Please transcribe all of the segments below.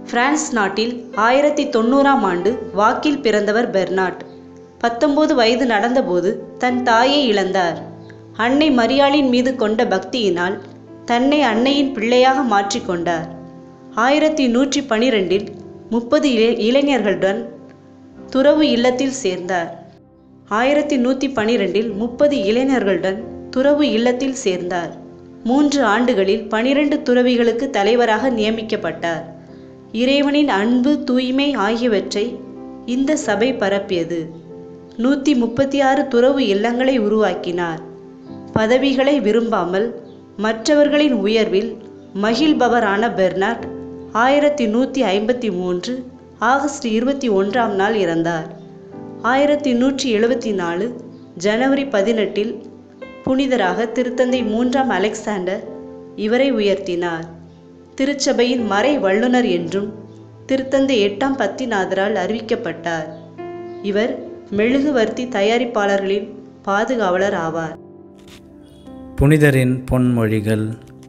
France நாட்டில் ஆயிரத்தி தொண்ணூறாம் ஆண்டு வாக்கில் பிறந்தவர் பெர்னாட் பத்தொன்பது வயது நடந்தபோது தன் தாயை இழந்தார் அன்னை மரியாளின் மீது கொண்ட பக்தியினால் தன்னை அன்னையின் பிள்ளையாக மாற்றிக்கொண்டார் ஆயிரத்தி நூற்றி பனிரெண்டில் முப்பது இளை இளைஞர்களுடன் துறவு இல்லத்தில் சேர்ந்தார் ஆயிரத்தி நூற்றி பனிரெண்டில் முப்பது இளைஞர்களுடன் துறவு இல்லத்தில் சேர்ந்தார் மூன்று ஆண்டுகளில் பனிரெண்டு துறவிகளுக்கு தலைவராக நியமிக்கப்பட்டார் இறைவனின் அன்பு தூய்மை ஆகியவற்றை இந்த சபை பரப்பியது நூற்றி முப்பத்தி ஆறு துறவு இல்லங்களை உருவாக்கினார் பதவிகளை விரும்பாமல் மற்றவர்களின் உயர்வில் மகிழ்பவரான பெர்னாட் ஆயிரத்தி நூற்றி ஐம்பத்தி மூன்று ஆகஸ்ட் இருபத்தி ஒன்றாம் நாள் இறந்தார் ஆயிரத்தி நூற்றி எழுபத்தி நாலு ஜனவரி பதினெட்டில் புனிதராக திருத்தந்தை மூன்றாம் அலெக்சாண்டர் இவரை உயர்த்தினார் திருச்சபையின் மறை வல்லுனர் என்றும் திருத்தந்தை எட்டாம் பத்திநாதரால் அறிவிக்கப்பட்டார் இவர் மெழுகுவர்த்தி தயாரிப்பாளர்களின் பாதுகாவலர் ஆவார் புனிதரின் பொன்மொழிகள்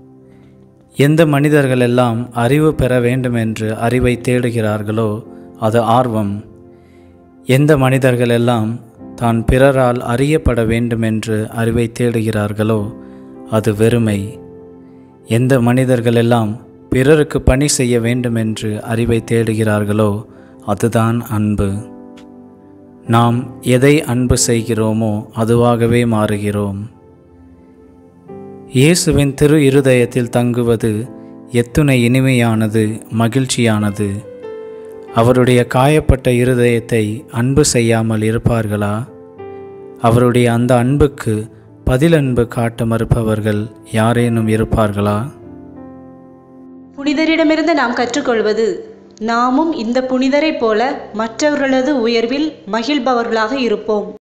எந்த மனிதர்களெல்லாம் அறிவு பெற வேண்டுமென்று அறிவை தேடுகிறார்களோ அது ஆர்வம் எந்த மனிதர்களெல்லாம் தான் பிறரால் அறியப்பட வேண்டுமென்று அறிவை தேடுகிறார்களோ அது வெறுமை எந்த மனிதர்களெல்லாம் பிறருக்கு பணி செய்ய வேண்டுமென்று அறிவை தேடுகிறார்களோ அதுதான் அன்பு நாம் எதை அன்பு செய்கிறோமோ அதுவாகவே மாறுகிறோம் இயேசுவின் திரு இருதயத்தில் தங்குவது எத்துணை இனிமையானது மகிழ்ச்சியானது அவருடைய காயப்பட்ட இருதயத்தை அன்பு செய்யாமல் இருப்பார்களா அவருடைய அந்த அன்புக்கு பதிலன்பு காட்ட மறுப்பவர்கள் யாரேனும் இருப்பார்களா புனிதரிடமிருந்து நாம் கற்றுக்கொள்வது நாமும் இந்த புனிதரைப் போல மற்றவர்களது உயர்வில் மகிழ்பவர்களாக இருப்போம்